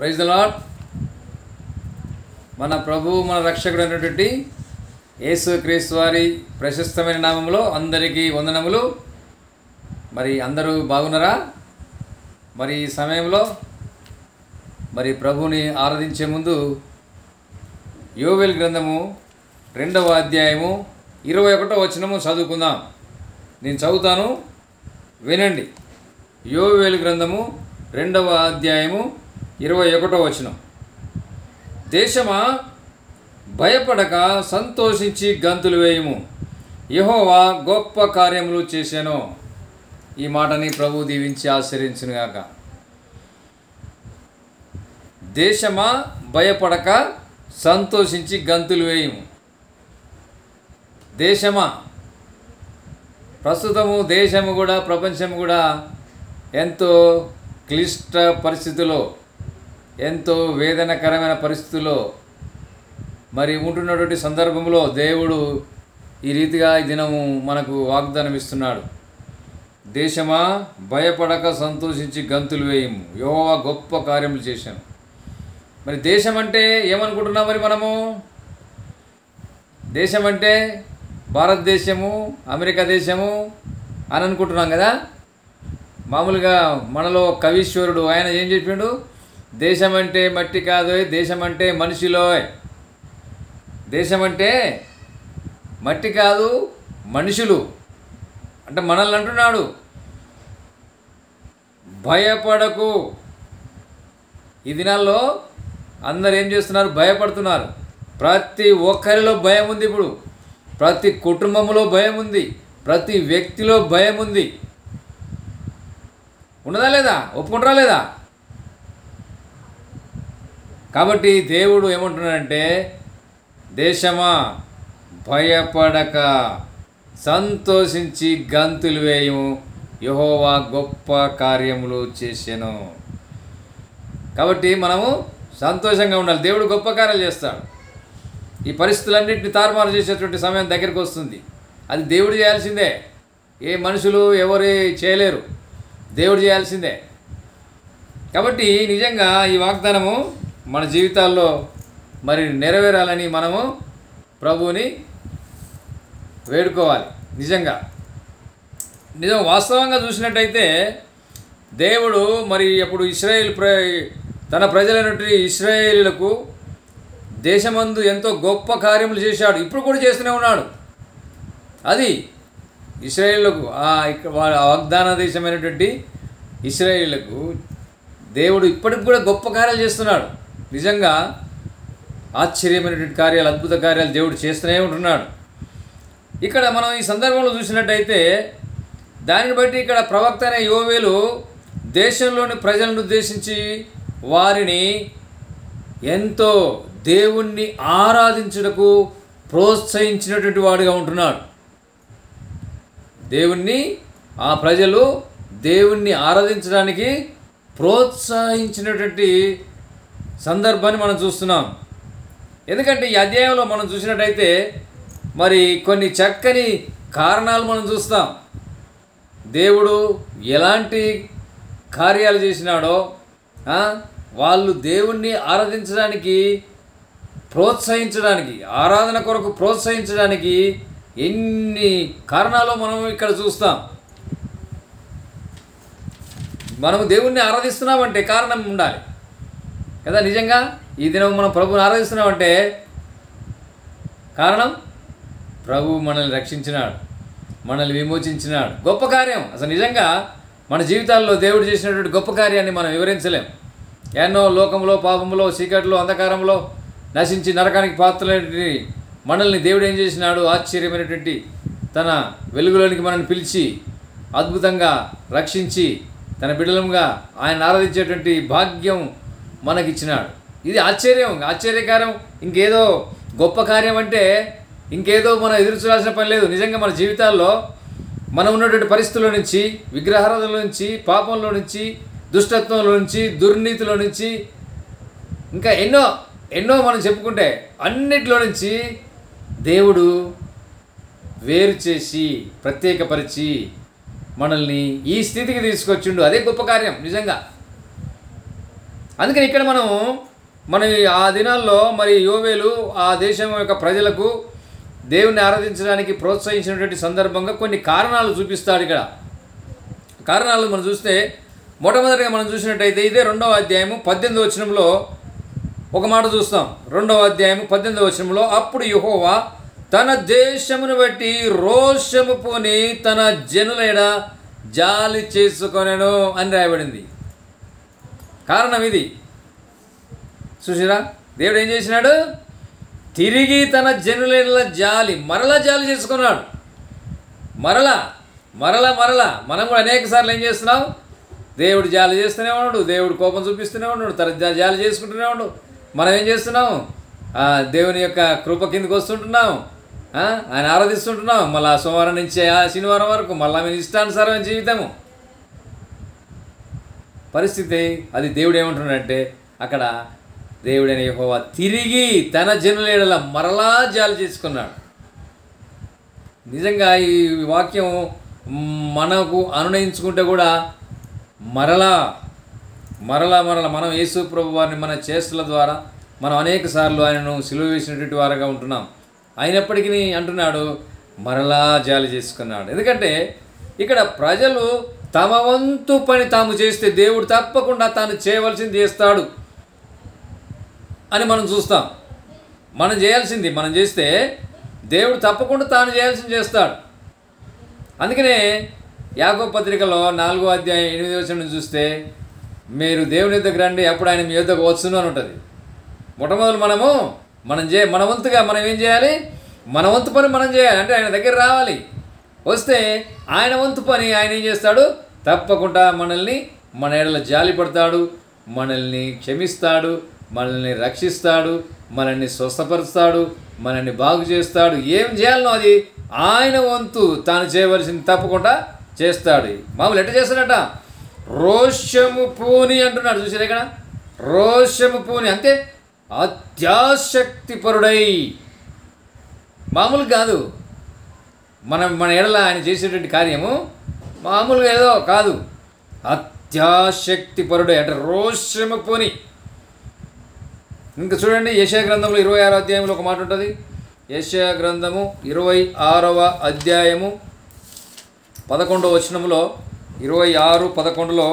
praise the lord మన ప్రభు మన రక్షకుడు అయినటువంటి యేసు క్రీస్తు వారి ప్రశస్తమైన నామంలో అందరికీ వందనములు మరి అందరూ బాగున్నారా మరి ఈ సమయంలో మరి ప్రభుని ఆరాధించే ముందు యోవేల్ గ్రంథము రెండవ అధ్యాయము ఇరవై ఒకటో వచనము చదువుకుందాం నేను చదువుతాను వినండి యోవేలు గ్రంథము రెండవ అధ్యాయము ఇరవై ఒకటో వచనం దేశమా భయపడక సంతోషించి గంతులు వేయము యహోవా గొప్ప కార్యములు చేశాను ఈ మాటని ప్రభు దీవించి ఆశ్రయించునుగాక దేశమా భయపడక సంతోషించి గంతులు వేయము దేశమా ప్రస్తుతము దేశము కూడా ప్రపంచం కూడా ఎంతో క్లిష్ట పరిస్థితిలో ఎంతో వేదనకరమైన పరిస్థితుల్లో మరి ఉంటున్నటువంటి సందర్భంలో దేవుడు ఈ రీతిగా ఈ దినము మనకు వాగ్దానం ఇస్తున్నాడు దేశమా భయపడక సంతోషించి గంతులు వేయము యోవా గొప్ప కార్యములు చేశాను మరి దేశం అంటే ఏమనుకుంటున్నాం మరి మనము దేశం అంటే భారతదేశము అమెరికా దేశము అని అనుకుంటున్నాం కదా మామూలుగా మనలో కవీశ్వరుడు ఆయన ఏం చెప్పిండు దేశం అంటే మట్టి కాదు దేశం అంటే మనిషిలో దేశం అంటే మట్టి కాదు మనుషులు అంటే మనల్ని అంటున్నాడు భయపడకు ఈ దినాల్లో అందరు ఏం చేస్తున్నారు భయపడుతున్నారు ప్రతి ఒక్కరిలో భయం ఉంది ఇప్పుడు ప్రతి కుటుంబంలో భయం ఉంది ప్రతి వ్యక్తిలో భయం ఉంది ఉన్నదా లేదా ఒప్పుకుంటారా లేదా కాబట్టి దేవుడు ఏమంటున్నాడంటే దేశమా భయపడక సంతోషించి గంతులు వేయము యహోవా గొప్ప కార్యములు చేసెను కాబట్టి మనము సంతోషంగా ఉండాలి దేవుడు గొప్ప కార్యాలు చేస్తాడు ఈ పరిస్థితులన్నింటినీ తారుమారు చేసేటువంటి సమయం దగ్గరికి వస్తుంది అది దేవుడు చేయాల్సిందే ఏ మనుషులు ఎవరు చేయలేరు దేవుడు చేయాల్సిందే కాబట్టి నిజంగా ఈ వాగ్దానము మన జీవితాల్లో మరి నెరవేరాలని మనము ప్రభువుని వేడుకోవాలి నిజంగా నిజం వాస్తవంగా చూసినట్టయితే దేవుడు మరి అప్పుడు ఇస్రాయేల్ ప్ర తన ప్రజలైనటువంటి ఇస్రాయేలీలకు దేశమందు ఎంతో గొప్ప కార్యములు చేశాడు ఇప్పుడు కూడా చేస్తూనే ఉన్నాడు అది ఇస్రాయేళ్లకు ఆ ఇక్కడ వాళ్ళ వాగ్దాన దేశమైనటువంటి ఇస్రాయేళ్లకు దేవుడు ఇప్పటికి కూడా గొప్ప కార్యాలు చేస్తున్నాడు నిజంగా ఆశ్చర్యమైనటువంటి కార్యాలు అద్భుత కార్యాలు దేవుడు చేస్తూనే ఉంటున్నాడు ఇక్కడ మనం ఈ సందర్భంలో చూసినట్టయితే దానిని బట్టి ఇక్కడ ప్రవక్త అనే యోవేలు దేశంలోని ప్రజలను ఉద్దేశించి వారిని ఎంతో దేవుణ్ణి ఆరాధించుటకు ప్రోత్సహించినటువంటి వాడుగా ఉంటున్నాడు దేవుణ్ణి ఆ ప్రజలు దేవుణ్ణి ఆరాధించడానికి ప్రోత్సహించినటువంటి సందర్భాన్ని మనం చూస్తున్నాం ఎందుకంటే ఈ అధ్యాయంలో మనం చూసినట్టయితే మరి కొన్ని చక్కని కారణాలు మనం చూస్తాం దేవుడు ఎలాంటి కార్యాలు చేసినాడో ఆ, వాళ్ళు దేవుణ్ణి ఆరాధించడానికి ప్రోత్సహించడానికి ఆరాధన కొరకు ప్రోత్సహించడానికి ఎన్ని కారణాలు మనం ఇక్కడ చూస్తాం మనము దేవుణ్ణి ఆరాధిస్తున్నామంటే కారణం ఉండాలి కదా నిజంగా ఈ దినం మనం ప్రభుని ఆరాధిస్తున్నామంటే కారణం ప్రభు మనల్ని రక్షించినాడు మనల్ని విమోచించినాడు గొప్ప కార్యం అసలు నిజంగా మన జీవితాల్లో దేవుడు చేసినటువంటి గొప్ప కార్యాన్ని మనం వివరించలేం ఎన్నో లోకంలో పాపంలో చీకట్లో అంధకారంలో నశించి నరకానికి పాత్రలైనటువంటి మనల్ని దేవుడు ఏం చేసినాడు ఆశ్చర్యమైనటువంటి తన వెలుగులోనికి మనల్ని పిలిచి అద్భుతంగా రక్షించి తన బిడ్డలంగా ఆయన ఆరాధించేటువంటి భాగ్యం మనకిచ్చినాడు ఇది ఆశ్చర్యం ఆశ్చర్యకారం ఇంకేదో గొప్ప కార్యం అంటే ఇంకేదో మనం ఎదురు చూడాల్సిన పని లేదు నిజంగా మన జీవితాల్లో మనం ఉన్నటువంటి పరిస్థితుల నుంచి విగ్రహారాధనలో నుంచి పాపంలో నుంచి దుష్టత్వంలో నుంచి దుర్నీతిలో నుంచి ఇంకా ఎన్నో ఎన్నో మనం చెప్పుకుంటే అన్నిటిలో నుంచి దేవుడు వేరు చేసి ప్రత్యేకపరిచి మనల్ని ఈ స్థితికి తీసుకొచ్చిండు అదే గొప్ప కార్యం నిజంగా అందుకని ఇక్కడ మనం మన ఆ దినాల్లో మరి యోవేలు ఆ దేశం యొక్క ప్రజలకు దేవుణ్ణి ఆరాధించడానికి ప్రోత్సహించినటువంటి సందర్భంగా కొన్ని కారణాలు చూపిస్తాడు ఇక్కడ కారణాలు మనం చూస్తే మొట్టమొదటిగా మనం చూసినట్టయితే ఇదే రెండవ అధ్యాయము పద్దెనిమిది వచనంలో ఒక మాట చూస్తాం రెండవ అధ్యాయము పద్దెనిమిది వచనంలో అప్పుడు యెహోవా తన దేశమును బట్టి రోషము పోని తన జనుల ఎడ జాలి చేసుకొనెను అని రాయబడింది కారణం ఇది చూసిరా దేవుడు ఏం చేసినాడు తిరిగి తన జనుల జాలి మరలా జాలి చేసుకున్నాడు మరలా మరలా మరలా మనం కూడా అనేక సార్లు ఏం చేస్తున్నాం దేవుడు జాలి చేస్తూనే ఉన్నాడు దేవుడు కోపం చూపిస్తూనే ఉన్నాడు తన జా- జాలి చేసుకుంటూనే ఉన్నాడు మనం ఏం చేస్తున్నాం ఆ, దేవుని యొక్క కృప కిందకి వస్తుంటున్నాం ఆ, ఆయన ఆరాధిస్తుంటున్నాం మళ్ళీ సోమవారం నుంచి ఆ శనివారం వరకు మళ్ళీ మీ ఇష్టానుసారమైన జీవితము పరిస్థితి అది దేవుడు ఏమంటున్నాడంటే అక్కడ దేవుడైన యెహోవా తిరిగి తన జనులేడల మరలా జాలి చేసుకున్నాడు నిజంగా ఈ వాక్యం మనకు అనునయించుకుంటే కూడా మరలా మరలా మరలా మనం యేసు ప్రభు వారిని మన చేష్టల ద్వారా మనం అనేక సార్లు ఆయనను సిలువ వేసినటువంటి వారుగా ఉంటున్నాం అయినప్పటికీ అంటున్నాడు మరలా జాలి చేసుకున్నాడు ఎందుకంటే ఇక్కడ ప్రజలు తమ వంతు పని తాము చేస్తే దేవుడు తప్పకుండా తాను చేయవలసింది చేస్తాడు అని మనం చూస్తాం మనం చేయాల్సింది మనం చేస్తే దేవుడు తప్పకుండా తాను చేయాల్సింది చేస్తాడు అందుకనే యాగో పత్రికలో నాలుగో అధ్యాయం ఎనిమిది వచ్చిన చూస్తే మీరు దేవుని యుద్ధకు రండి అప్పుడు ఆయన మీ యుద్ధకు వచ్చును అని ఉంటుంది మొట్టమొదలు మనము మనం చే మన వంతుగా మనం ఏం చేయాలి మన వంతు పని మనం చేయాలి అంటే ఆయన దగ్గర రావాలి వస్తే ఆయన వంతు పని ఆయన ఏం చేస్తాడు తప్పకుండా మనల్ని మన ఎడల జాలి పడతాడు మనల్ని క్షమిస్తాడు మనల్ని రక్షిస్తాడు మనల్ని స్వస్థపరుస్తాడు మనల్ని బాగు చేస్తాడు ఏం చేయాలనో అది ఆయన వంతు తాను చేయవలసింది తప్పకుండా చేస్తాడు మామూలు ఎట్ట చేస్తాడట రోషము పూని అంటున్నాడు చూసారు ఇక్కడ రోషము పూని అంతే అత్యాశక్తి పరుడై మామూలు కాదు మనం మన ఎడల ఆయన చేసేటువంటి కార్యము మామూలుగా ఏదో కాదు అత్యాశక్తి పరుడై అంటే రోషము పోని ఇంకా చూడండి యశా గ్రంథంలో ఇరవై ఆరో అధ్యాయంలో ఒక మాట ఉంటుంది యశా గ్రంథము ఇరవై ఆరవ అధ్యాయము పదకొండవ వచనంలో ఇరవై ఆరు పదకొండులో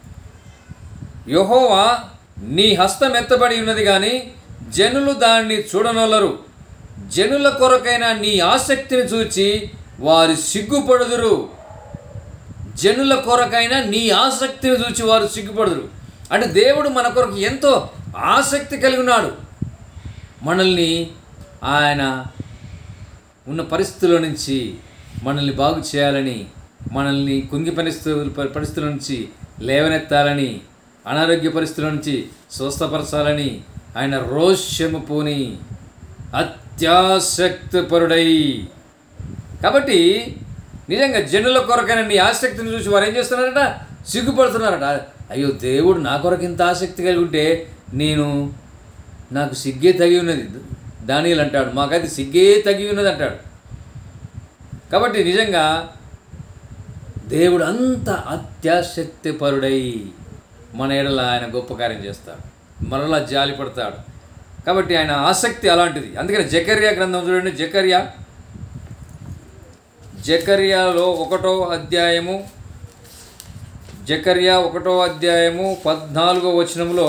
యహోవా నీ హస్తం ఎత్తబడి ఉన్నది కానీ జనులు దాన్ని చూడనొల్లరు జనుల కొరకైన నీ ఆసక్తిని చూచి వారు సిగ్గుపడుదురు జనుల కొరకైన నీ ఆసక్తిని చూచి వారు సిగ్గుపడుదురు అంటే దేవుడు మన కొరకు ఎంతో ఆసక్తి కలిగి ఉన్నాడు మనల్ని ఆయన ఉన్న పరిస్థితుల నుంచి మనల్ని బాగు చేయాలని మనల్ని కుంగి పరిస్థితుల పరిస్థితుల నుంచి లేవనెత్తాలని అనారోగ్య పరిస్థితుల నుంచి స్వస్థపరచాలని ఆయన రోషము పూని అత్యాసక్తిపరుడై కాబట్టి నిజంగా జనుల కొరకైన నీ ఆసక్తిని చూసి వారు ఏం చేస్తున్నారట సిగ్గుపడుతున్నారట అయ్యో దేవుడు నా కొరకు ఇంత ఆసక్తి కలిగి ఉంటే నేను నాకు సిగ్గే తగి ఉన్నది దానియలు అంటాడు మాకైతే సిగ్గే తగి ఉన్నది అంటాడు కాబట్టి నిజంగా దేవుడు అంత అత్యాశక్తి పరుడై మన ఎడల ఆయన గొప్ప కార్యం చేస్తాడు మరలా జాలి పడతాడు కాబట్టి ఆయన ఆసక్తి అలాంటిది అందుకని జకర్యా గ్రంథం చూడండి జకర్యా జకర్యాలో ఒకటో అధ్యాయము జకర్యా ఒకటో అధ్యాయము పద్నాలుగో వచనంలో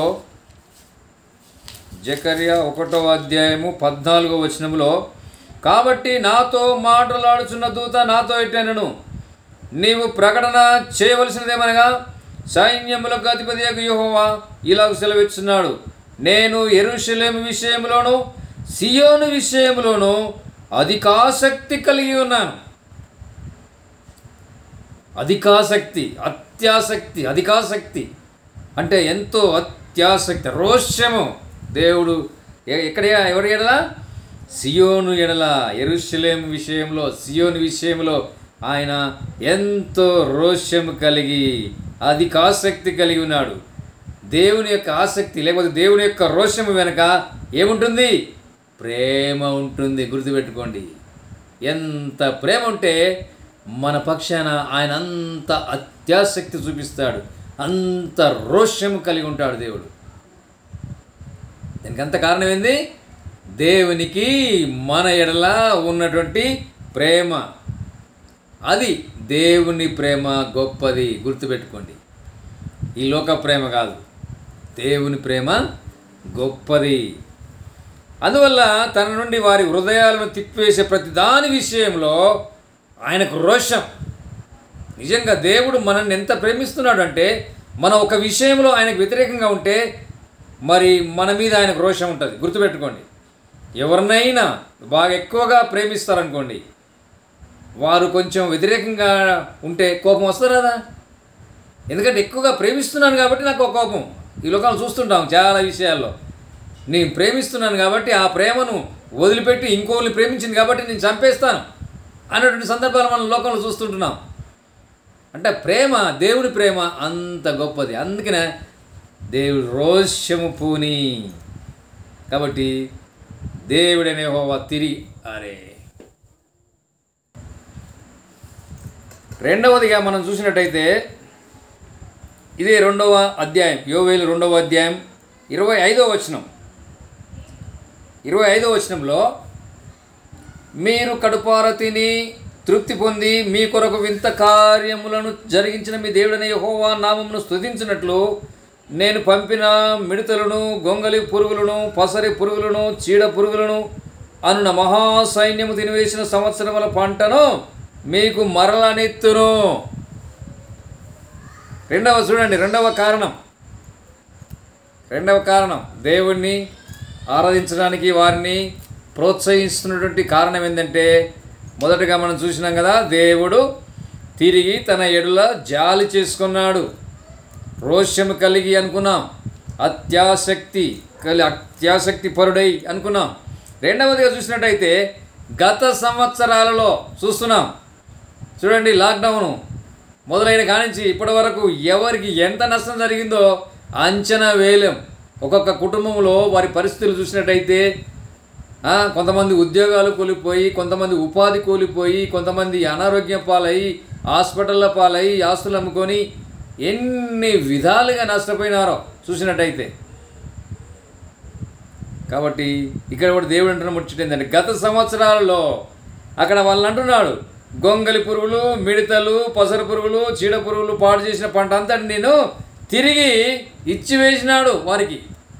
జకర్యా ఒకటో అధ్యాయము పద్నాలుగో వచనంలో కాబట్టి నాతో మాటలాడుచున్న దూత నాతో ఇట్టనను నీవు ప్రకటన చేయవలసినదేమనగా సైన్యములకు అధిపతి యెహోవా ఇలాగ సెలవిస్తున్నాడు నేను ఎరుషలేము విషయంలోను సియోను విషయంలోను అధికాసక్తి కలిగి ఉన్నాను అధికాసక్తి అత్యాసక్తి అధికాసక్తి అంటే ఎంతో అత్యాసక్తి రోషము దేవుడు ఎ- ఎక్కడ ఎవరి ఎడల సియోను ఎడల ఎరుషలేం విషయంలో సియోను విషయంలో ఆయన ఎంతో రోషము కలిగి అధికాసక్తి కలిగి ఉన్నాడు దేవుని యొక్క ఆసక్తి లేకపోతే దేవుని యొక్క రోషము వెనక ఏముంటుంది ప్రేమ ఉంటుంది గుర్తుపెట్టుకోండి ఎంత ప్రేమ ఉంటే మన పక్షాన ఆయన అంత అత్యాసక్తి చూపిస్తాడు అంత రోషము కలిగి ఉంటాడు దేవుడు దానికి అంత కారణం ఏంది దేవునికి మన ఎడల ఉన్నటువంటి ప్రేమ అది దేవుని ప్రేమ గొప్పది గుర్తుపెట్టుకోండి ఈ లోక ప్రేమ కాదు దేవుని ప్రేమ గొప్పది అందువల్ల తన నుండి వారి హృదయాలను తిప్పివేసే ప్రతి దాని విషయంలో ఆయనకు రోషం నిజంగా దేవుడు మనల్ని ఎంత ప్రేమిస్తున్నాడు అంటే మనం ఒక విషయంలో ఆయనకు వ్యతిరేకంగా ఉంటే మరి మన మీద ఆయనకు రోషం ఉంటుంది గుర్తుపెట్టుకోండి ఎవరినైనా బాగా ఎక్కువగా ప్రేమిస్తారనుకోండి వారు కొంచెం వ్యతిరేకంగా ఉంటే కోపం వస్తుంది కదా ఎందుకంటే ఎక్కువగా ప్రేమిస్తున్నాను కాబట్టి నాకు ఒక కోపం ఈ లోకాలు చూస్తుంటాం చాలా విషయాల్లో నేను ప్రేమిస్తున్నాను కాబట్టి ఆ ప్రేమను వదిలిపెట్టి ఇంకోరిని ప్రేమించింది కాబట్టి నేను చంపేస్తాను అన్నటువంటి సందర్భాలు మనం లోకంలో చూస్తుంటున్నాం అంటే ప్రేమ దేవుడి ప్రేమ అంత గొప్పది అందుకనే దేవుడు రోషము పూని కాబట్టి దేవుడనే హోవా తిరి అరే రెండవదిగా మనం చూసినట్టయితే ఇదే రెండవ అధ్యాయం యోవేలు రెండవ అధ్యాయం ఇరవై ఐదవ వచనం ఇరవై ఐదవ వచనంలో మీరు కడుపార తిని తృప్తి పొంది మీ కొరకు వింత కార్యములను జరిగించిన మీ దేవుడైన యెహోవా నామమును స్తుతించినట్లు నేను పంపిన మిడతలను గొంగలి పురుగులను పసరి పురుగులను చీడ పురుగులను అన్న మహాసైన్యము తినివేసిన సంవత్సరముల పంటను మీకు మరలనెత్తును రెండవ చూడండి రెండవ కారణం రెండవ కారణం దేవుణ్ణి ఆరాధించడానికి వారిని ప్రోత్సహిస్తున్నటువంటి కారణం ఏంటంటే మొదటగా మనం చూసినాం కదా దేవుడు తిరిగి తన ఎడుల జాలి చేసుకున్నాడు రోషము కలిగి అనుకున్నాం అత్యాసక్తి కలి అత్యాసక్తి పరుడై అనుకున్నాం రెండవదిగా చూసినట్టయితే గత సంవత్సరాలలో చూస్తున్నాం చూడండి లాక్డౌన్ మొదలైన కానించి ఇప్పటి వరకు ఎవరికి ఎంత నష్టం జరిగిందో అంచనా వేయలేం ఒక్కొక్క కుటుంబంలో వారి పరిస్థితులు చూసినట్టయితే ఆ, కొంతమంది ఉద్యోగాలు కూలిపోయి కొంతమంది ఉపాధి కూలిపోయి కొంతమంది అనారోగ్యం పాలై హాస్పిటల్ల పాలై ఆస్తులు అమ్ముకొని ఎన్ని విధాలుగా నష్టపోయినారో చూసినట్టయితే కాబట్టి ఇక్కడ కూడా దేవుడు అంటున్న ముచ్చట ఏంటంటే గత సంవత్సరాలలో అక్కడ వాళ్ళని అంటున్నాడు గొంగలి పురుగులు మిడతలు పసరు పురుగులు చీడ పురుగులు పాడు చేసిన పంట అంతా నేను తిరిగి ఇచ్చి వేసినాడు వారికి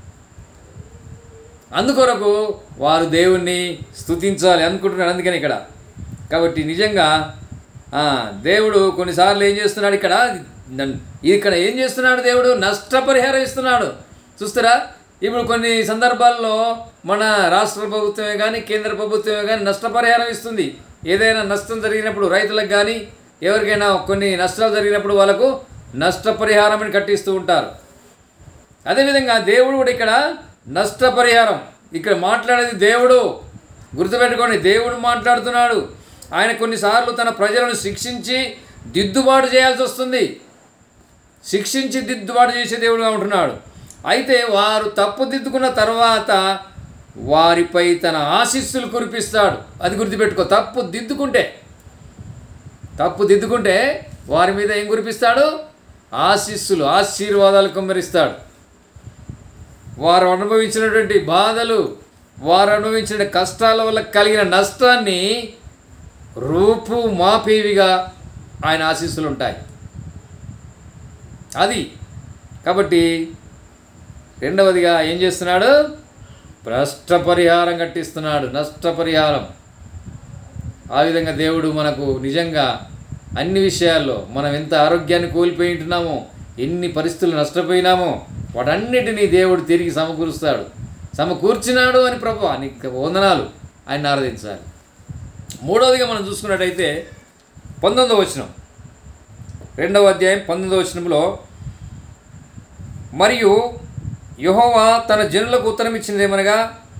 అందుకొరకు వారు దేవుణ్ణి స్తుతించాలి అనుకుంటున్నాడు అందుకని ఇక్కడ కాబట్టి నిజంగా ఆ, దేవుడు కొన్నిసార్లు ఏం చేస్తున్నాడు ఇక్కడ నన్- ఇక్కడ ఏం చేస్తున్నాడు దేవుడు నష్టపరిహారం ఇస్తున్నాడు చూస్తారా ఇప్పుడు కొన్ని సందర్భాల్లో మన రాష్ట్ర ప్రభుత్వమే కానీ కేంద్ర ప్రభుత్వమే కానీ నష్టపరిహారం ఇస్తుంది ఏదైనా నష్టం జరిగినప్పుడు రైతులకు కానీ ఎవరికైనా కొన్ని నష్టాలు జరిగినప్పుడు వాళ్ళకు నష్టపరిహారం అని కట్టిస్తూ ఉంటారు అదేవిధంగా దేవుడు కూడా ఇక్కడ నష్టపరిహారం ఇక్కడ మాట్లాడేది దేవుడు గుర్తుపెట్టుకోండి దేవుడు మాట్లాడుతున్నాడు ఆయన కొన్నిసార్లు తన ప్రజలను శిక్షించి దిద్దుబాటు చేయాల్సి వస్తుంది శిక్షించి దిద్దుబాటు చేసే దేవుడుగా ఉంటున్నాడు అయితే వారు తప్పుదిద్దుకున్న తర్వాత వారిపై తన ఆశీస్సులు కురిపిస్తాడు అది గుర్తుపెట్టుకో తప్పు దిద్దుకుంటే తప్పు దిద్దుకుంటే వారి మీద ఏం కురిపిస్తాడు ఆశీస్సులు ఆశీర్వాదాలు కుమ్మరిస్తాడు వారు అనుభవించినటువంటి బాధలు వారు అనుభవించిన కష్టాల వల్ల కలిగిన నష్టాన్ని రూపు మాపేవిగా ఆయన ఆశీస్సులు ఉంటాయి అది కాబట్టి రెండవదిగా ఏం చేస్తున్నాడు నష్టపరిహారం కట్టిస్తున్నాడు నష్టపరిహారం ఆ విధంగా దేవుడు మనకు నిజంగా అన్ని విషయాల్లో మనం ఎంత ఆరోగ్యాన్ని కోల్పోయి ఉంటున్నామో ఎన్ని పరిస్థితులు నష్టపోయినామో వాటన్నిటినీ దేవుడు తిరిగి సమకూరుస్తాడు సమకూర్చినాడు అని ప్రభు నీకు వందనాలు ఆయన ఆరాధించాలి మూడవదిగా మనం చూసుకున్నట్టయితే పంతొమ్మిదవ వచనం రెండవ అధ్యాయం పంతొమ్మిదవ వచనంలో మరియు యెహోవా తన జనులకు ఉత్తరం ఇచ్చినదేమనగా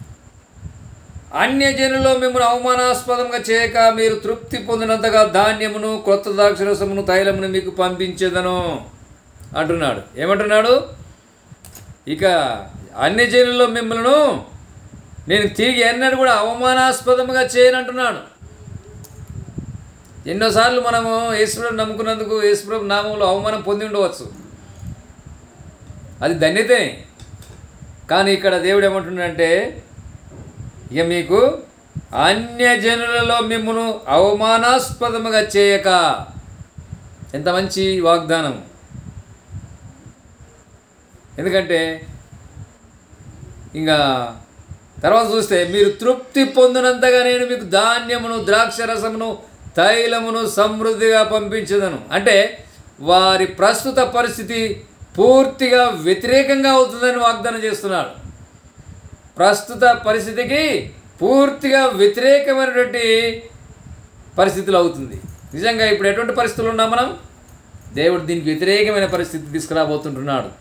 అన్యజనులో మిమ్మల్ని అవమానాస్పదంగా చేయక మీరు తృప్తి పొందినంతగా ధాన్యమును కొత్త ద్రాక్షరసమును తైలమును మీకు పంపించేదను అంటున్నాడు ఏమంటున్నాడు ఇక అన్యజనుల్లో మిమ్మల్ని నేను తిరిగి ఎన్నడూ కూడా అవమానాస్పదంగా చేయనంటున్నాడు ఎన్నోసార్లు మనము యేసుప్రభు నమ్ముకున్నందుకు యేసుప్రభు నామంలో అవమానం పొంది ఉండవచ్చు అది ధన్యతే కానీ ఇక్కడ దేవుడు ఏమంటున్నాడంటే ఇక మీకు అన్యజనులలో మిమ్మును అవమానాస్పదముగా చేయక ఎంత మంచి వాగ్దానం ఎందుకంటే ఇంకా తర్వాత చూస్తే మీరు తృప్తి పొందినంతగా నేను మీకు ధాన్యమును ద్రాక్షరసమును తైలమును సమృద్ధిగా పంపించదను అంటే వారి ప్రస్తుత పరిస్థితి పూర్తిగా వ్యతిరేకంగా అవుతుందని వాగ్దానం చేస్తున్నాడు ప్రస్తుత పరిస్థితికి పూర్తిగా వ్యతిరేకమైనటువంటి పరిస్థితులు అవుతుంది నిజంగా ఇప్పుడు ఎటువంటి పరిస్థితులు ఉన్నాం మనం దేవుడు దీనికి వ్యతిరేకమైన పరిస్థితి తీసుకురాబోతుంటున్నాడు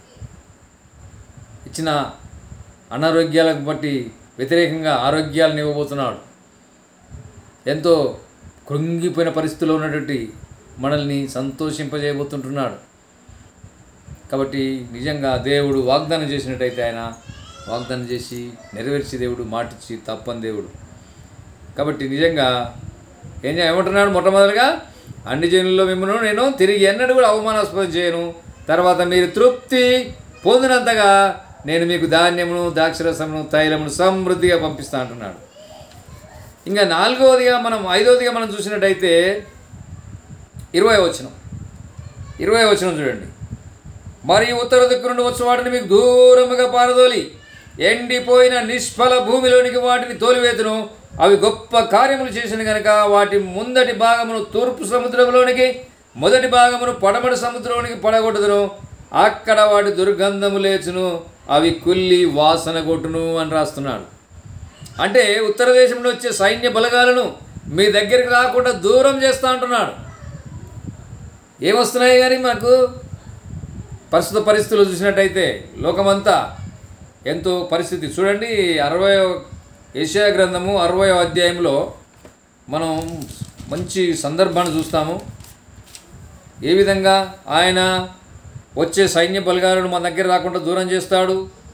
ఇచ్చిన అనారోగ్యాలకు బట్టి వ్యతిరేకంగా ఆరోగ్యాలను ఇవ్వబోతున్నాడు ఎంతో కృంగిపోయిన పరిస్థితిలో ఉన్నటువంటి మనల్ని సంతోషింపజేయబోతుంటున్నాడు కాబట్టి నిజంగా దేవుడు వాగ్దానం చేసినట్టయితే ఆయన వాగ్దానం చేసి నెరవేర్చి దేవుడు మాటిచ్చి తప్పని దేవుడు కాబట్టి నిజంగా ఏం చే- ఏమంటున్నాడు మొట్టమొదటిగా అన్ని జనుల్లో మిమ్మల్ని నేను తిరిగి ఎన్నడూ కూడా అవమానాస్పదం చేయను తర్వాత మీరు తృప్తి పొందినంతగా నేను మీకు ధాన్యమును ద్రాక్షరసమును తైలమును సమృద్ధిగా పంపిస్తా అంటున్నాడు ఇంకా నాలుగవదిగా మనం ఐదవదిగా మనం చూసినట్టయితే ఇరవై వచనం ఇరవై వచనం చూడండి మరియు ఉత్తర దిక్కు నుండి వచ్చి వాటిని మీకు దూరముగా పారదోలి ఎండిపోయిన నిష్ఫల భూమిలోనికి వాటిని తోలివేతును అవి గొప్ప కార్యములు చేసిన కనుక వాటి ముందటి భాగమును తూర్పు సముద్రంలోనికి మొదటి భాగమును పడమటి సముద్రంలోనికి పడగొట్టుదును అక్కడ వాటి దుర్గంధము లేచును అవి కుల్లి వాసన కొట్టును అని రాస్తున్నాడు అంటే ఉత్తర దేశంలో వచ్చే సైన్య బలగాలను మీ దగ్గరికి రాకుండా దూరం చేస్తా అంటున్నాడు ఏమొస్తున్నాయి కానీ మనకు ప్రస్తుత పరిస్థితులు చూసినట్టయితే లోకమంతా ఎంతో పరిస్థితి చూడండి అరవై ఏషియా గ్రంథము అరవై అధ్యాయంలో మనం మంచి సందర్భాన్ని చూస్తాము ఏ విధంగా ఆయన వచ్చే సైన్య బలగాలను మన దగ్గర రాకుండా దూరం చేస్తాడు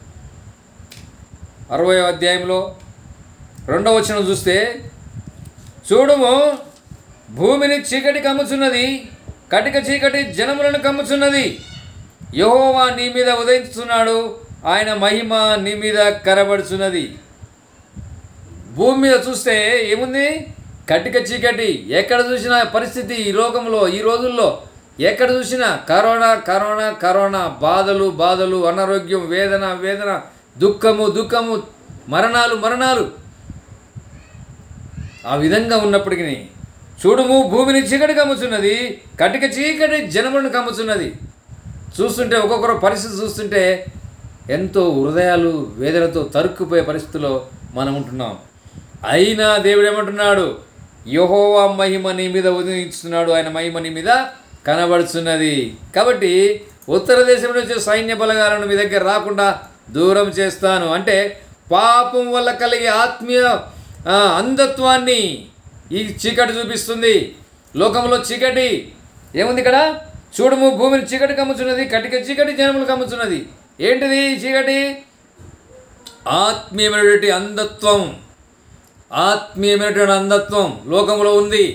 అరవై అధ్యాయంలో రెండవ వచనం చూస్తే చూడుము భూమిని చీకటి కమ్ముచున్నది కటిక చీకటి జనములను కమ్ముచున్నది యెహోవా నీ మీద ఉదయిస్తున్నాడు ఆయన మహిమ నీ మీద కనబడుచున్నది భూమి మీద చూస్తే ఏముంది కటిక చీకటి ఎక్కడ చూసినా పరిస్థితి ఈ లోకంలో ఈ రోజుల్లో ఎక్కడ చూసినా కరోనా కరోనా కరోనా బాధలు బాధలు అనారోగ్యం వేదన వేదన దుఃఖము దుఃఖము మరణాలు మరణాలు ఆ విధంగా ఉన్నప్పటికీ చూడుము భూమిని చీకటి కమ్ముచున్నది కటిక చీకటి జనములను కమ్ముచున్నది చూస్తుంటే ఒక్కొక్కరు పరిస్థితి చూస్తుంటే ఎంతో హృదయాలు వేదనతో తరుక్కుపోయే పరిస్థితిలో మనం ఉంటున్నాం అయినా దేవుడు ఏమంటున్నాడు యహోవా మహిమ నీ మీద ఉదయిస్తున్నాడు ఆయన మహిమ నీ మీద కనబడుచున్నది కాబట్టి ఉత్తర దేశంలో వచ్చే సైన్య బలగాలను మీ దగ్గర రాకుండా దూరం చేస్తాను అంటే పాపం వల్ల కలిగే ఆత్మీయ ఆ, అంధత్వాన్ని ఈ చీకటి చూపిస్తుంది లోకంలో చీకటి ఏముంది ఇక్కడ చూడము భూమిని చీకటి కమ్ముచున్నది కటిక చీకటి జనములు కమ్ముచున్నది ఏంటిది ఈ చీకటి ఆత్మీయమైనటువంటి అంధత్వం ఆత్మీయమైనటువంటి అంధత్వం లోకంలో ఉంది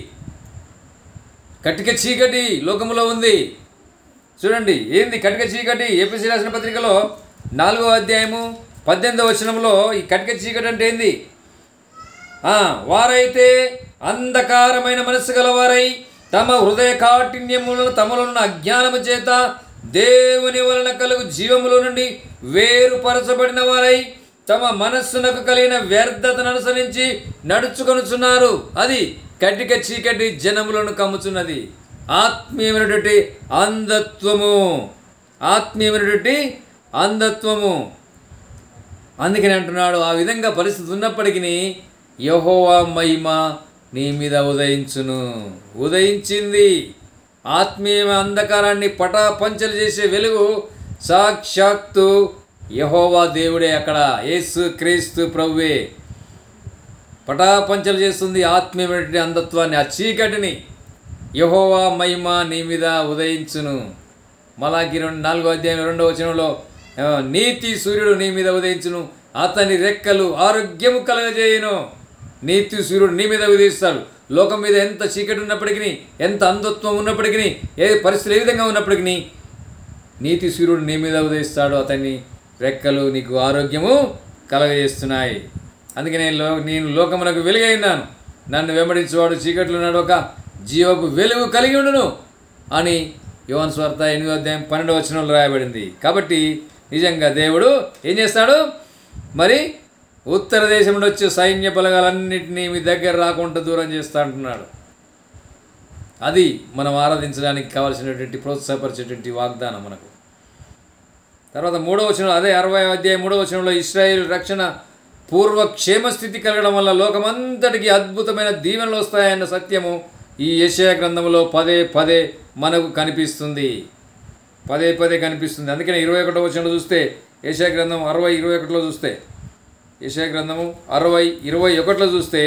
కటిక చీకటి లోకంలో ఉంది చూడండి ఏంది కటిక చీకటి ఏపీసీ రాసిన పత్రికలో నాలుగో అధ్యాయము పద్దెనిమిదవ వచనంలో ఈ కటిక చీకటి అంటే ఏంది ఆ, వారైతే అంధకారమైన మనస్సు గలవారై తమ హృదయ కాఠిన్యములను తమలున్న అజ్ఞానము చేత దేవుని వలన కలుగు జీవములో నుండి వేరుపరచబడిన వారై తమ మనస్సునకు కలిగిన వ్యర్థతను అనుసరించి నడుచుకొనుచున్నారు అది కటిక చీకటి జనములను కమ్ముచున్నది ఆత్మీయమైనటువంటి అంధత్వము ఆత్మీయమైనటువంటి అంధత్వము అందుకని అంటున్నాడు ఆ విధంగా పరిస్థితి ఉన్నప్పటికీ యహోవా మహిమ నీ మీద ఉదయించును ఉదయించింది ఆత్మీయ అంధకారాన్ని పటాపంచలు చేసే వెలుగు సాక్షాత్తు యహోవా దేవుడే అక్కడ యేసు క్రీస్తు ప్రభువే పటాపంచలు చేస్తుంది ఆత్మీయమైనటువంటి అంధత్వాన్ని ఆ చీకటిని యహోవా మహిమ నీ మీద ఉదయించును మలాకి రెండు నాలుగో అధ్యాయం రెండవ వచనంలో ఆ, నీతి సూర్యుడు నీ మీద ఉదయించును అతని రెక్కలు ఆరోగ్యము కలగజేయును నీతి సూర్యుడు నీ మీద ఉదయిస్తాడు లోకం మీద ఎంత చీకటి ఉన్నప్పటికీ ఎంత అంధత్వం ఉన్నప్పటికీ ఏ పరిస్థితులు ఏ విధంగా ఉన్నప్పటికీ నీతి సూర్యుడు నీ మీద ఉదయిస్తాడు అతన్ని రెక్కలు నీకు ఆరోగ్యము కలగజేస్తున్నాయి అందుకే నేను లో నేను లోకమునకు వెలుగై ఉన్నాను నన్ను వెంబడించేవాడు చీకట్లో నడవక జీవపు వెలుగు కలిగి ఉండును అని యోవన్ స్వార్థ ఎనిమిదో అధ్యాయం పన్నెండు వచనంలో రాయబడింది కాబట్టి నిజంగా దేవుడు ఏం చేస్తాడు మరి ఉత్తర దేశం నుండి వచ్చే సైన్య బలగాలన్నింటినీ మీ దగ్గర రాకుండా దూరం చేస్తా అంటున్నాడు అది మనం ఆరాధించడానికి కావాల్సినటువంటి ప్రోత్సాహపరిచేటువంటి వాగ్దానం మనకు తర్వాత మూడవ వచనం అదే అరవై అధ్యాయం మూడవ వచనంలో ఇస్రాయేల్ రక్షణ పూర్వ క్షేమస్థితి కలగడం వల్ల లోకమంతటికి అద్భుతమైన దీవెనలు వస్తాయన్న సత్యము ఈ యెషయా గ్రంథంలో పదే పదే మనకు కనిపిస్తుంది పదే పదే కనిపిస్తుంది అందుకని ఇరవై ఒకటో వచనంలో చూస్తే యెషయా గ్రంథం అరవై ఇరవై ఒకటిలో చూస్తే యెషయా గ్రంథము అరవై ఇరవై ఒకటిలో చూస్తే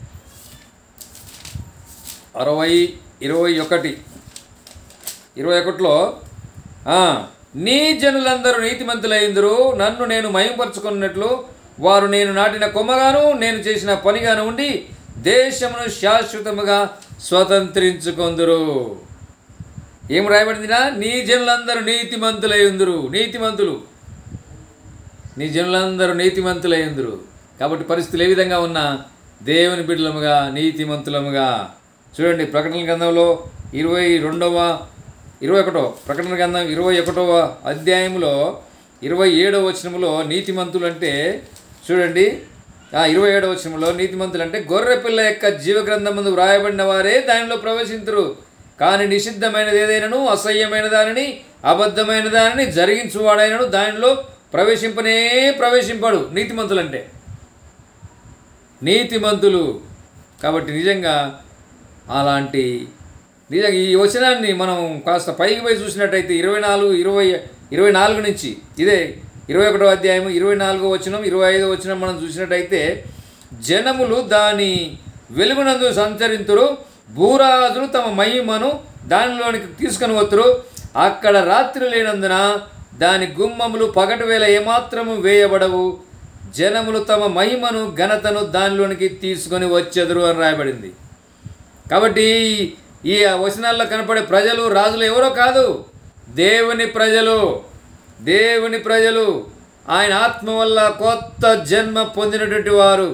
అరవై ఇరవై ఒకటి ఇరవై ఒకటిలో ఆ, నీ జనులందరూ నీతిమంతులైందరు నన్ను నేను మయంపరుచుకున్నట్లు వారు నేను నాటిన కొమ్మగాను నేను చేసిన పనిగాను ఉండి దేశమును శాశ్వతముగా స్వతంత్రించుకొందురు ఏం రాయబడిందిరా నీ జనులందరూ నీతిమంతులై ఉందురు నీతిమంతులు నీ జనులందరూ నీతిమంతులై ఉందురు కాబట్టి పరిస్థితులు ఏ విధంగా ఉన్నా దేవుని బిడ్డలముగా నీతిమంతులముగా చూడండి ప్రకటన గ్రంథంలో ఇరవై రెండవ ఇరవై ఒకటో ప్రకటన గ్రంథం ఇరవై ఒకటవ అధ్యాయంలో ఇరవై ఏడవ వచనంలో నీతిమంతులు అంటే చూడండి ఆ ఇరవై ఏడవ వచనంలో నీతిమంతులు అంటే గొర్రె పిల్ల యొక్క జీవగ్రంథం ముందు వ్రాయబడిన వారే దానిలో ప్రవేశించరు కానీ నిషిద్ధమైనది ఏదైనాను అసహ్యమైన దానిని అబద్ధమైన దానిని జరిగించువాడైనను దానిలో ప్రవేశింపనే ప్రవేశింపడు నీతిమంతులు అంటే నీతిమంతులు కాబట్టి నిజంగా అలాంటి నిజంగా ఈ వచనాన్ని మనం కాస్త పైకి పోయి చూసినట్టయితే ఇరవై నాలుగు ఇరవై ఇరవై నాలుగు నుంచి ఇదే ఇరవై ఒకటో అధ్యాయం ఇరవై నాలుగో వచనం ఇరవై ఐదో వచనం మనం చూసినట్టయితే జనములు దాని వెలుగునందు సంచరింతురు భూరాజులు తమ మహిమను దానిలోనికి తీసుకొని వత్తురు అక్కడ రాత్రి లేనందున దాని గుమ్మములు పగటి వేళ ఏమాత్రము వేయబడవు జనములు తమ మహిమను ఘనతను దానిలోనికి తీసుకొని వచ్చెదరు అని రాయబడింది కాబట్టి ఈ వచనాల్లో కనపడే ప్రజలు రాజులు ఎవరో కాదు దేవుని ప్రజలు దేవుని ప్రజలు ఆయన ఆత్మ వల్ల కొత్త జన్మ పొందినటువంటి వారు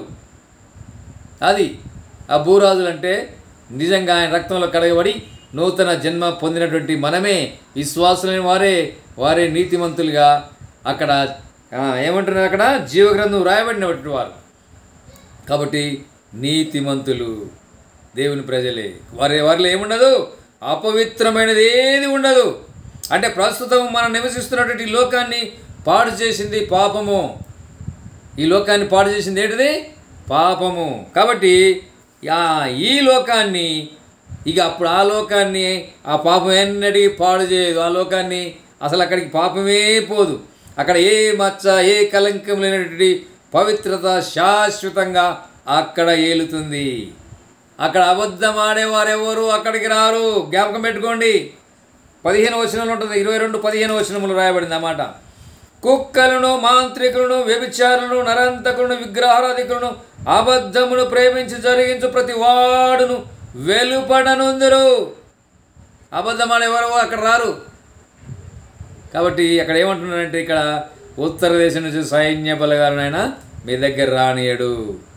అది ఆ భూరాజులు అంటే నిజంగా ఆయన రక్తంలో కడగబడి నూతన జన్మ పొందినటువంటి మనమే విశ్వాసులైన వారే వారే నీతిమంతులుగా అక్కడ ఆ, ఏమంటున్నారు అక్కడ జీవగ్రంథం రాయబడినటువంటి వారు కాబట్టి నీతిమంతులు దేవుని ప్రజలే వారి వారిలో ఏముండదు అపవిత్రమైనది ఏది ఉండదు అంటే ప్రస్తుతం మనం నివసిస్తున్నటువంటి ఈ లోకాన్ని పాడు చేసింది పాపము ఈ లోకాన్ని పాడు చేసింది ఏంటిది పాపము కాబట్టి ఆ ఈ లోకాన్ని ఇక అప్పుడు ఆ లోకాన్ని ఆ పాపం ఎన్నటికీ పాడు చేయదు ఆ లోకాన్ని అసలు అక్కడికి పాపమే పోదు అక్కడ ఏ మచ్చ ఏ కలంకం లేనటువంటి పవిత్రత శాశ్వతంగా అక్కడ ఏలుతుంది అక్కడ అబద్ధం ఆడేవారెవరు అక్కడికి రారు జ్ఞాపకం పెట్టుకోండి పదిహేను వచనంలో ఉంటుంది ఇరవై రెండు పదిహేను వచనములు రాయబడింది అన్నమాట కుక్కలను మాంత్రికులను వ్యభిచారులను నరంతకులను విగ్రహారాధికులను అబద్ధమును ప్రేమించి జరిగించు ప్రతి వాడును వెలుపడనుందరు అబద్ధం ఆడేవారు అక్కడ రారు కాబట్టి అక్కడ ఏమంటున్నారంటే ఇక్కడ ఉత్తర దేశం నుంచి సైన్య బలగాలనైనా మీ దగ్గర రానియడు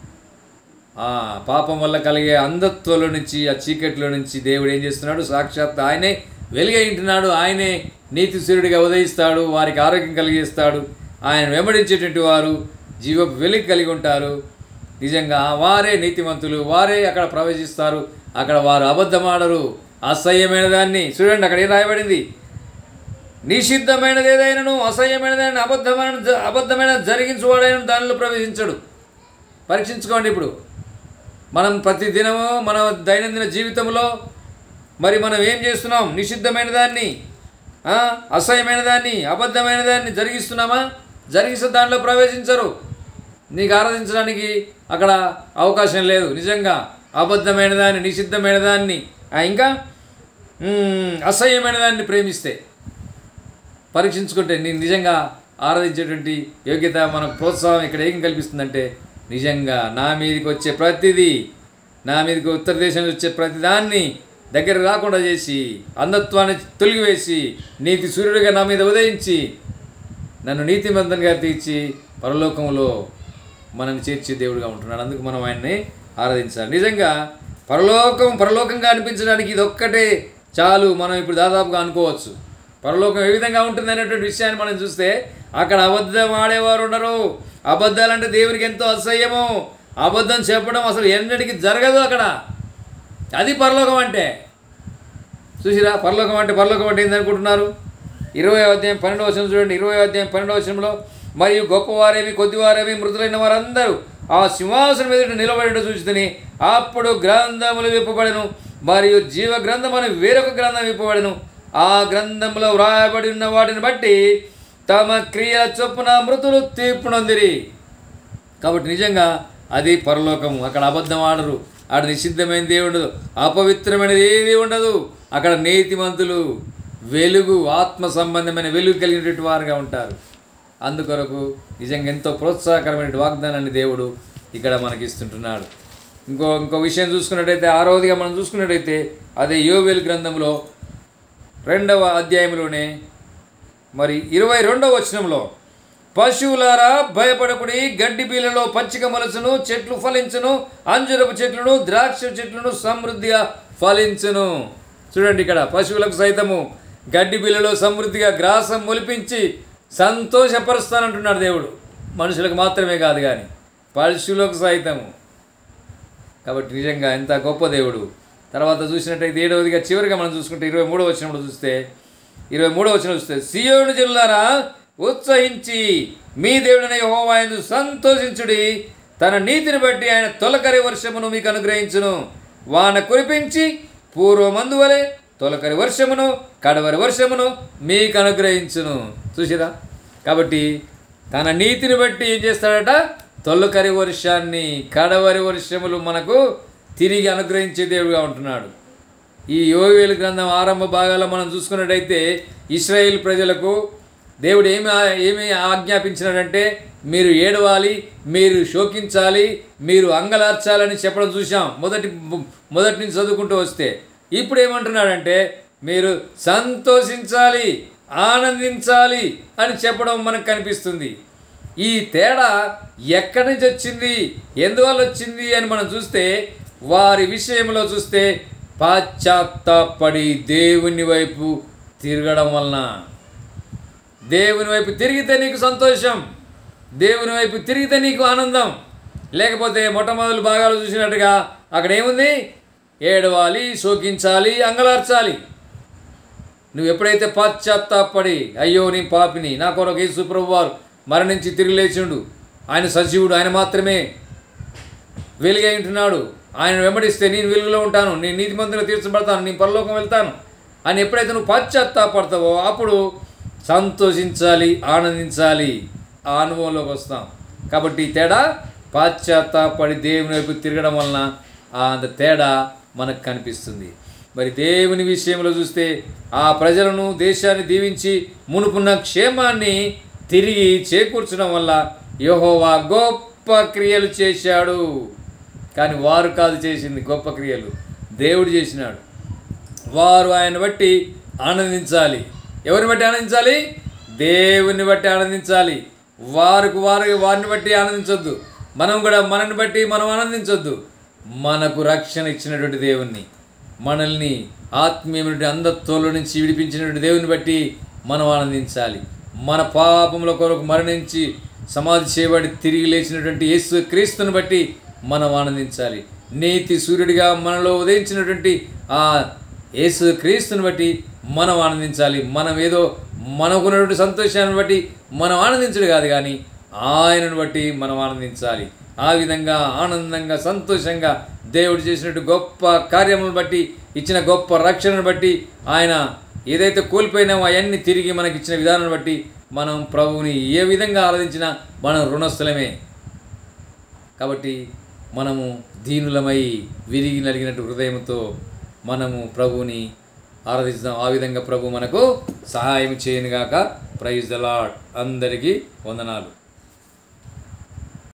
ఆ పాపం వల్ల కలిగే అంధత్వంలో నుంచి ఆ చీకట్లో నుంచి దేవుడు ఏం చేస్తున్నాడు సాక్షాత్ ఆయనే వెలుగైంటున్నాడు ఆయనే నీతి సూర్యుడిగా ఉదయిస్తాడు వారికి ఆరోగ్యం కలిగిస్తాడు ఆయన వెంబడించేటువంటి వారు జీవ వెలుగు కలిగి ఉంటారు నిజంగా వారే నీతిమంతులు వారే అక్కడ ప్రవేశిస్తారు అక్కడ వారు అబద్ధమాడరు అసహ్యమైన దాన్ని చూడండి అక్కడ ఏం రాయబడింది నిషిద్ధమైనది ఏదైనాను అసహ్యమైనదైనా అబద్ధమైన అబద్ధమైన జరిగించువాడైన దానిలో ప్రవేశించడు పరీక్షించుకోండి ఇప్పుడు మనం ప్రతి దినము మన దైనందిన జీవితంలో మరి మనం ఏం చేస్తున్నాం నిషిద్ధమైన దాన్ని ఆ, అసహ్యమైన దాన్ని అబద్ధమైన దాన్ని జరిగిస్తున్నామా జరిగిస్తే దాంట్లో ప్రవేశించరు నీకు ఆరాధించడానికి అక్కడ అవకాశం లేదు నిజంగా అబద్ధమైన దాన్ని నిషిద్ధమైన దాన్ని ఆ, ఇంకా మ్, అసహ్యమైన దాన్ని ప్రేమిస్తే పరీక్షించుకుంటే నేను నిజంగా ఆరాధించేటువంటి యోగ్యత మనకు ప్రోత్సాహం ఇక్కడ ఏం కల్పిస్తుందంటే నిజంగా నా మీదకి వచ్చే ప్రతిదీ నా మీదకి ఉత్తర దేశం నుంచి వచ్చే ప్రతిదాన్ని దగ్గర రాకుండా చేసి అంధత్వాన్ని తొలగివేసి నీతి సూర్యుడిగా నా మీద ఉదయించి నన్ను నీతిమంతంగా తీర్చి పరలోకంలో మనల్ని చేర్చే దేవుడిగా ఉంటున్నాడు అందుకు మనం ఆయన్ని ఆరాధించాలి నిజంగా పరలోకం పరలోకంగా అనిపించడానికి ఇది ఒక్కటే చాలు మనం ఇప్పుడు దాదాపుగా అనుకోవచ్చు పరలోకం ఏ విధంగా ఉంటుంది అనేటువంటి విషయాన్ని మనం చూస్తే అక్కడ అబద్ధం ఆడేవారు ఉండరు అబద్ధాలంటే దేవునికి ఎంతో అసహ్యము అబద్ధం చెప్పడం అసలు ఎన్నటికి జరగదు అక్కడ అది పరలోకం అంటే చూసిరా పరలోకం అంటే పరలోకం అంటే ఏందనుకుంటున్నారు ఇరవై అధ్యాయం పన్నెండవ వచనం చూడండి ఇరవై అధ్యాయం పన్నెండవ వచనంలో మరియు గొప్పవారేమి కొద్దివారేమి మృతులైన వారందరూ ఆ సింహాసనం ఎదుట నిలబడి చూచుతని అప్పుడు గ్రంథములు విప్పబడను మరియు జీవ గ్రంథం అని వేరొక గ్రంథం విప్పబడను ఆ గ్రంథంలో వ్రాయబడి ఉన్న వాటిని బట్టి తమ క్రియ చొప్పున మృతులు తీర్పు నొందిరి కాబట్టి నిజంగా అది పరలోకము అక్కడ అబద్ధం ఆడరు ఆడ నిషిద్ధమైన దేవుడు ఉండదు అపవిత్రమైనది ఏది ఉండదు అక్కడ నీతిమంతులు వెలుగు ఆత్మ సంబంధమైన వెలుగు కలిగినటువంటి వారుగా ఉంటారు అందుకొరకు నిజంగా ఎంతో ప్రోత్సాహకరమైన వాగ్దానాన్ని దేవుడు ఇక్కడ మనకి ఇస్తుంటున్నాడు ఇంకో ఇంకో విషయం చూసుకున్నట్టయితే ఆరోదిగా మనం చూసుకున్నట్టయితే అదే యోవేలు గ్రంథంలో రెండవ అధ్యాయంలోనే మరి ఇరవై రెండవ వచనంలో పశువులారా భయపడకుడి గడ్డి బీలలో పచ్చిక మొలచును చెట్లు ఫలించును అంజురపు చెట్లను ద్రాక్ష చెట్లను సమృద్ధిగా ఫలించును చూడండి ఇక్కడ పశువులకు సైతము గడ్డి బీలలో సమృద్ధిగా గ్రాసం మొలిపించి సంతోషపరుస్తానంటున్నాడు దేవుడు మనుషులకు మాత్రమే కాదు కానీ పశువులకు సైతము కాబట్టి నిజంగా ఎంత గొప్ప దేవుడు తర్వాత చూసినట్టయితే ఏడవదిగా చివరిగా మనం చూసుకుంటే ఇరవై మూడవ వచ్చినప్పుడు చూస్తే ఇరవై మూడవ వచ్చిన చూస్తే సియోను జిల్లారా ఉత్సహించి మీ దేవుడైన యెహోవాయందు సంతోషించుడి తన నీతిని బట్టి ఆయన తొలకరి వర్షమును మీకు అనుగ్రహించును వాన కురిపించి పూర్వమందు వలె తొలకరి వర్షమును కడవరి వర్షమును మీకు అనుగ్రహించును చూసిరా కాబట్టి తన నీతిని బట్టి ఏం చేస్తాడట తొలకరి వర్షాన్ని కడవరి వర్షములు మనకు తిరిగి అనుగ్రహించే దేవుడుగా ఉంటున్నాడు ఈ యోవేలు గ్రంథం ఆరంభ భాగాల్లో మనం చూసుకున్నట్టయితే ఇస్రాయేల్ ప్రజలకు దేవుడు ఏమి ఆ- ఏమి ఆజ్ఞాపించినాడంటే మీరు ఏడవాలి మీరు శోకించాలి మీరు అంగలార్చాలని చెప్పడం చూసాం మొదటి మొదటి నుంచి చదువుకుంటూ వస్తే ఇప్పుడు ఏమంటున్నాడంటే మీరు సంతోషించాలి ఆనందించాలి అని చెప్పడం మనకు కనిపిస్తుంది ఈ తేడా ఎక్కడి నుంచి వచ్చింది ఎందువల్ల వచ్చింది అని మనం చూస్తే వారి విషయంలో చూస్తే పాశ్చాత్తాపడి దేవుని వైపు తిరగడం వలన దేవుని వైపు తిరిగితే నీకు సంతోషం దేవుని వైపు తిరిగితే నీకు ఆనందం లేకపోతే మొట్టమొదటి భాగాలు చూసినట్టుగా అక్కడ ఏముంది ఏడవాలి శోకించాలి అంగలార్చాలి నువ్వు ఎప్పుడైతే పాశ్చాత్తాపడి అయ్యో నీ పాపిని నా కొరకు యేసు ప్రభు వారు మరణించి తిరిగి లేచిండు ఆయన సజీవుడు ఆయన మాత్రమే వెలుగై ఉంటున్నాడు ఆయన వెంబడిస్తే నేను వెలుగులో ఉంటాను నేను నీతిమంతులు తీర్చబడతాను నేను పరలోకం వెళ్తాను అని ఎప్పుడైతే నువ్వు పశ్చాత్తాపడతావో అప్పుడు సంతోషించాలి ఆనందించాలి ఆ అనుభవంలోకి వస్తాం కాబట్టి ఈ తేడా పాశ్చాత్తాపడి దేవుని వైపు తిరగడం వలన ఆ అంత తేడా మనకు కనిపిస్తుంది మరి దేవుని విషయంలో చూస్తే ఆ ప్రజలను దేశాన్ని దీవించి మునుపున్న క్షేమాన్ని తిరిగి చేకూర్చడం వల్ల యెహోవా గొప్ప క్రియలు చేశాడు కానీ వారు కాదు చేసింది గొప్ప క్రియలు దేవుడు చేసినాడు వారు ఆయన బట్టి ఆనందించాలి ఎవరిని బట్టి ఆనందించాలి దేవుని బట్టి ఆనందించాలి వారికి వారి వారిని బట్టి ఆనందించొద్దు మనం కూడా మనల్ని బట్టి మనం ఆనందించొద్దు మనకు రక్షణ ఇచ్చినటువంటి దేవుణ్ణి మనల్ని ఆత్మీయమైనటువంటి అంధత్వంలో నుంచి విడిపించినటువంటి దేవుని బట్టి మనం ఆనందించాలి మన పాపముల కొరకు మరణించి సమాధి చేయబడి తిరిగి లేచినటువంటి యేసు క్రీస్తుని బట్టి మనం ఆనందించాలి నీతి సూర్యుడిగా మనలో ఉదయించినటువంటి ఆ యేసు క్రీస్తుని బట్టి మనం ఆనందించాలి మనం ఏదో మనకున్నటువంటి సంతోషాన్ని బట్టి మనం ఆనందించడు కాదు కానీ ఆయనను బట్టి మనం ఆనందించాలి ఆ విధంగా ఆనందంగా సంతోషంగా దేవుడు చేసినట్టు గొప్ప కార్యములను బట్టి ఇచ్చిన గొప్ప రక్షణను బట్టి ఆయన ఏదైతే కోల్పోయినామో అవన్నీ తిరిగి మనకి ఇచ్చిన విధానాన్ని బట్టి మనం ప్రభువుని ఏ విధంగా ఆరాధించినా మనం రుణస్థలమే కాబట్టి మనము దీనులమై విరిగి నలిగినట్టు హృదయంతో మనము ప్రభువుని ఆరాధిస్తాం ఆ విధంగా ప్రభు మనకు సహాయం చేయనుగాక ప్రైజ్ ద లాడ్ అందరికీ వందనాలు